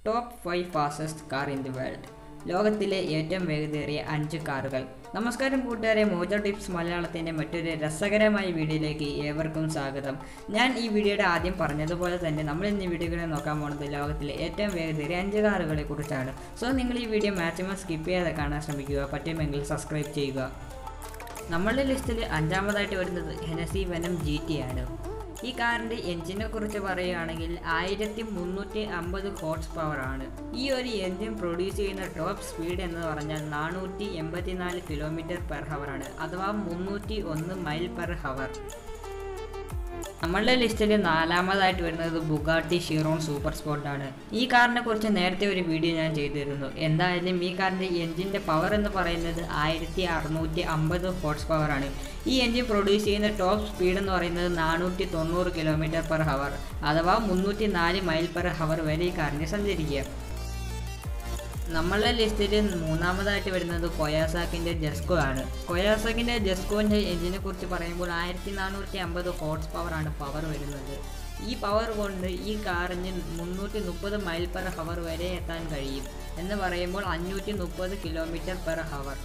top five fastest car in the world ലോകത്തിലെ ഏറ്റവും വേഗതയേറിയ അഞ്ച് കാറുകൾ നമസ്കാരം കൂട്ടുകാരെ മോജോ ടിപ്സ് മലയാളത്തിൻ്റെ മറ്റൊരു രസകരമായ വീഡിയോയിലേക്ക് ഏവർക്കും സ്വാഗതം ഞാൻ ഈ വീഡിയോയുടെ ആദ്യം പറഞ്ഞതുപോലെ തന്നെ നമ്മൾ ഇന്ന് ഈ വീഡിയോയിൽ നോക്കാൻ പോകുന്നത് ലോകത്തിലെ ഏറ്റവും വേഗതയേറിയ അഞ്ച് കാറുകളെ കുറിച്ചാണ് സോ നിങ്ങൾ ഈ വീഡിയോ മാക്സിമം സ്കിപ്പ് ചെയ്യാതെ കാണാൻ ശ്രമിക്കുക പറ്റുമെങ്കിൽ സബ്സ്ക്രൈബ് ചെയ്യുക നമ്മളുടെ ലിസ്റ്റിൽ അഞ്ചാമതായിട്ട് വരുന്നത് ഹെനസി വെനം ജി ടി ആണ് ഈ കാറിൻ്റെ എൻജിനെ കുറിച്ച് പറയുകയാണെങ്കിൽ ആയിരത്തി മുന്നൂറ്റി അമ്പത് ഹോർസ് പവർ ആണ് ഈ ഒരു എൻജിൻ പ്രൊഡ്യൂസ് ചെയ്യുന്ന ടോപ്പ് സ്പീഡ് എന്ന് പറഞ്ഞാൽ നാനൂറ്റി എൺപത്തിനാല് കിലോമീറ്റർ പെർ ഹവർ ആണ് അഥവാ മുന്നൂറ്റി ഒന്ന് മൈൽ പെർ ഹവർ നമ്മളുടെ ലിസ്റ്റിൽ നാലാമതായിട്ട് വരുന്നത് ബുഗാട്ടി ഷിറോൺ സൂപ്പർ സ്പോർട്ട് ആണ് ഈ കാറിനെ കുറിച്ച് നേരത്തെ ഒരു വീഡിയോ ഞാൻ ചെയ്തിരുന്നു എന്തായാലും ഈ കാറിൻ്റെ എൻജിൻ്റെ പവർ എന്ന് പറയുന്നത് ആയിരത്തി അറുന്നൂറ്റി അമ്പത് ഹോർസ് പവർ ആണ് ഈ എൻജിൻ പ്രൊഡ്യൂസ് ചെയ്യുന്ന ടോപ്പ് സ്പീഡ് എന്ന് പറയുന്നത് നാനൂറ്റി തൊണ്ണൂറ് കിലോമീറ്റർ പെർ ഹവർ അഥവാ മുന്നൂറ്റി നാല് മൈൽ പെർ ഹവർ വരെ ഈ കാറിന് സഞ്ചരിക്കുക നമ്മളുടെ ലിസ്റ്റിൽ മൂന്നാമതായിട്ട് വരുന്നത് കൊയാസാക്കിൻ്റെ ജസ്കോ ആണ് കൊയാസാക്കിൻ്റെ ജസ്കോൻ്റെ എഞ്ചിനെ കുറിച്ച് പറയുമ്പോൾ ആയിരത്തി നാനൂറ്റി അമ്പത് ഹോർസ് പവറാണ് പവർ വരുന്നത് ഈ പവർ കൊണ്ട് ഈ കാറിന് മുന്നൂറ്റി മുപ്പത് മൈൽ പെർ ഹവർ വരെ എത്താൻ കഴിയും എന്ന് പറയുമ്പോൾ അഞ്ഞൂറ്റി മുപ്പത് കിലോമീറ്റർ പെർ ഹവർ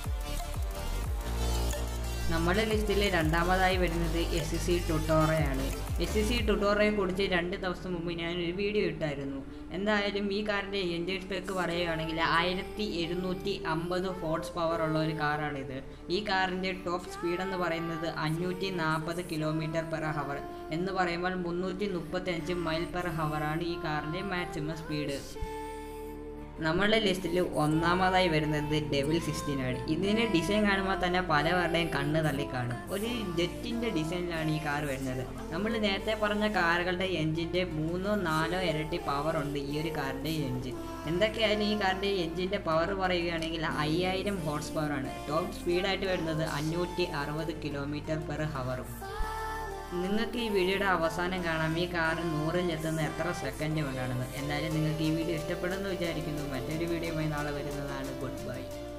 നമ്മുടെ ലിസ്റ്റിൽ രണ്ടാമതായി വരുന്നത് എസ് സി ടുട്ടോറയാണ് എസ് സി ടുട്ടോറയെ കുറിച്ച് രണ്ട് ദിവസം മുമ്പ് ഞാൻ ഒരു വീഡിയോ ഇട്ടായിരുന്നു എന്തായാലും ഈ കാറിൻ്റെ എൻജിൻ സ്പെക്ക് പറയുകയാണെങ്കിൽ ആയിരത്തി എഴുന്നൂറ്റി അമ്പത് ഹോർസ് പവർ ഉള്ള ഒരു കാറാണിത് ഈ കാറിൻ്റെ ടോപ്പ് സ്പീഡ് എന്ന് പറയുന്നത് അഞ്ഞൂറ്റി നാൽപ്പത് കിലോമീറ്റർ പെർ ഹവർ എന്ന് പറയുമ്പോൾ മുന്നൂറ്റി മുപ്പത്തഞ്ച് മൈൽ പെർ ഹവറാണ് ഈ കാറിൻ്റെ മാക്സിമം സ്പീഡ് നമ്മളുടെ ലിസ്റ്റിൽ ഒന്നാമതായി വരുന്നത് ഡെവിൽ സിക്സ്റ്റീൻ ആണ് ഇതിൻ്റെ ഡിസൈൻ കാണുമ്പോൾ തന്നെ പലവരുടെയും കണ്ണ് തള്ളി കാണും ഒരു ജെറ്റിൻ്റെ ഡിസൈനിലാണ് ഈ കാർ വരുന്നത് നമ്മൾ നേരത്തെ പറഞ്ഞ കാറുകളുടെ എൻജിൻ്റെ മൂന്നോ നാലോ ഇരട്ടി പവർ ഉണ്ട് ഈ ഒരു കാറിൻ്റെ എൻജിൻ എന്തൊക്കെയായാലും ഈ കാറിൻ്റെ എൻജിൻ്റെ പവർ പറയുകയാണെങ്കിൽ അയ്യായിരം ഹോർസ് പവർ ആണ് ടോപ്പ് സ്പീഡായിട്ട് വരുന്നത് അഞ്ഞൂറ്റി അറുപത് കിലോമീറ്റർ പെർ ഹവറും നിങ്ങൾക്ക് ഈ വീഡിയോയുടെ അവസാനം കാണാം ഈ കാർ നൂറിൽ എത്തുന്ന എത്ര സെക്കൻഡ് കൊണ്ടാണെന്ന് എന്തായാലും നിങ്ങൾക്ക് ഈ വീഡിയോ ഇഷ്ടപ്പെടുമെന്ന് വിചാരിക്കുന്നു മറ്റൊരു വീഡിയോയുമായി നാളെ വരുന്നതാണ് ഗുഡ് ബൈ